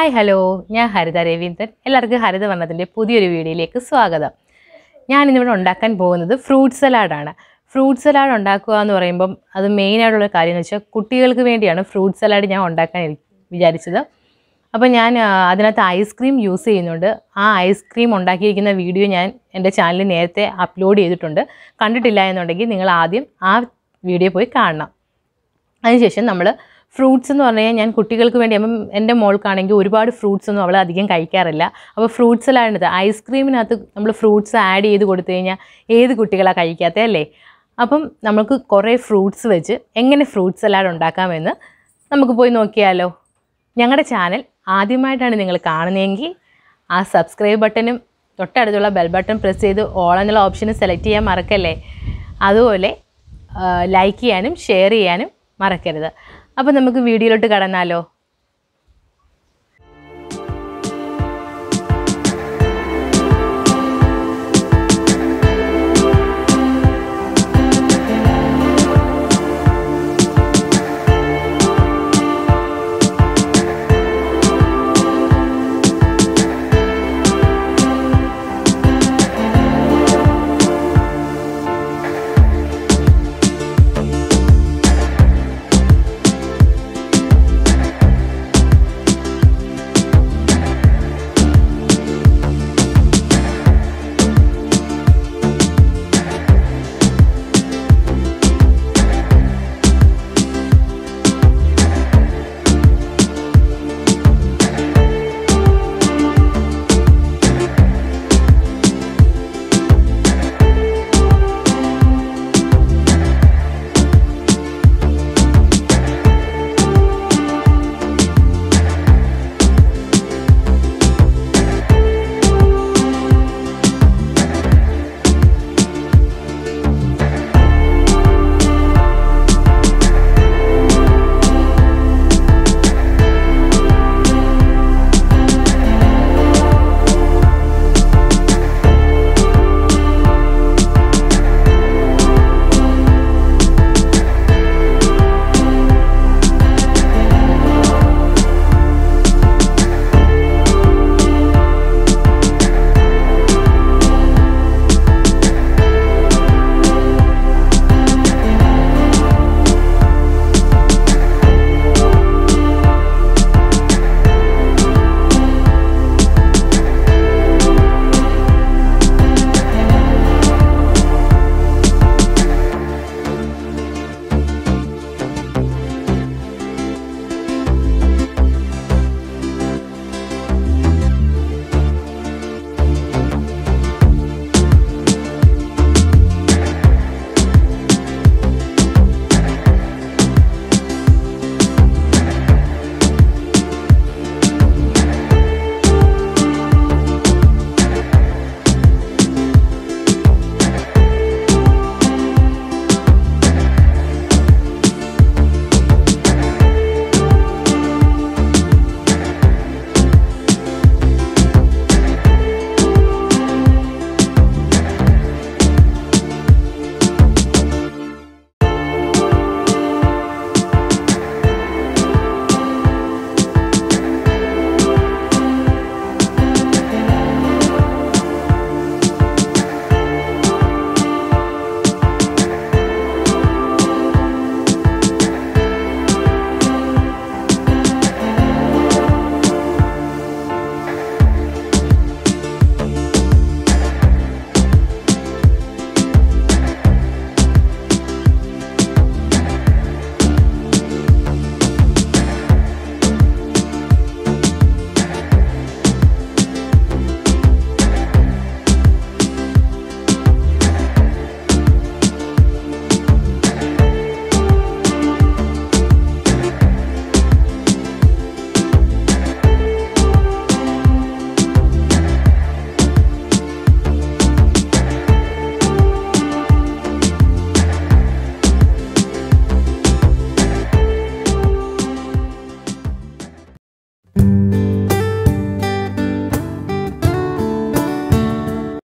hi hello ഞാൻ ഹരിത രവീന്ദ്രൻ എല്ലാവർക്കും ഹരിത വർണ്ണത്തിൻ്റെ പുതിയൊരു വീഡിയോയിലേക്ക് സ്വാഗതം ഞാൻ ഇന്നിവിടെ ഉണ്ടാക്കാൻ പോകുന്നത് ഫ്രൂട്ട് സലാഡാണ് ഫ്രൂട്ട് സലാഡ് ഉണ്ടാക്കുക എന്ന് പറയുമ്പം അത് മെയിനായിട്ടുള്ള കാര്യം എന്ന് വെച്ചാൽ കുട്ടികൾക്ക് വേണ്ടിയാണ് ഫ്രൂട്ട് സലാഡ് ഞാൻ ഉണ്ടാക്കാൻ ഇരി- വിചാരിച്ചത് അപ്പോൾ ഞാൻ ആ, അതിനകത്ത് ഐസ്ക്രീം യൂസ് ചെയ്യുന്നുണ്ട് ആ ഐസ്ക്രീം ഉണ്ടാക്കിയിരിക്കുന്ന വീഡിയോ ഞാൻ എൻ്റെ ചാനലിൽ നേരത്തെ അപ്ലോഡ് ചെയ്തിട്ടുണ്ട് കണ്ടിട്ടില്ല എന്നുണ്ടെങ്കിൽ നിങ്ങൾ ആദ്യം ആ വീഡിയോ പോയി കാണണം അതിനുശേഷം നമ്മൾ ഫ്രൂട്ട്സ് എന്ന് പറഞ്ഞു കഴിഞ്ഞാൽ ഞാൻ കുട്ടികൾക്ക് വേണ്ടി അപ്പം എൻ്റെ മോൾക്കാണെങ്കിൽ ഒരുപാട് ഫ്രൂട്ട്സ് ഒന്നും അവൾ അധികം കഴിക്കാറില്ല അപ്പോൾ ഫ്രൂട്ട്സ് സലാഡിനകത്ത് ഐസ്ക്രീമിനകത്ത് നമ്മൾ ഫ്രൂട്ട്സ് ആഡ് ചെയ്ത് കൊടുത്തു കഴിഞ്ഞാൽ ഏത് കുട്ടികളാണ് കഴിക്കാത്തത് അല്ലേ അപ്പം നമുക്ക് കുറേ ഫ്രൂട്ട്സ് വെച്ച് എങ്ങനെ ഫ്രൂട്ട് സലാഡ് ഉണ്ടാക്കാമെന്ന് നമുക്ക് പോയി നോക്കിയാലോ ഞങ്ങളുടെ ചാനൽ ആദ്യമായിട്ടാണ് നിങ്ങൾ കാണുന്നതെങ്കിൽ ആ സബ്സ്ക്രൈബ് ബട്ടണും തൊട്ടടുത്തുള്ള ബെൽ ബട്ടൺ പ്രസ് ചെയ്ത് ഓൾ എന്നുള്ള ഓപ്ഷൻ സെലക്ട് ചെയ്യാൻ മറക്കല്ലേ അതുപോലെ ലൈക്ക് ചെയ്യാനും ഷെയർ ചെയ്യാനും മറക്കരുത് അപ്പോൾ നമുക്ക് വീഡിയോയിലോട്ട് കടന്നാലോ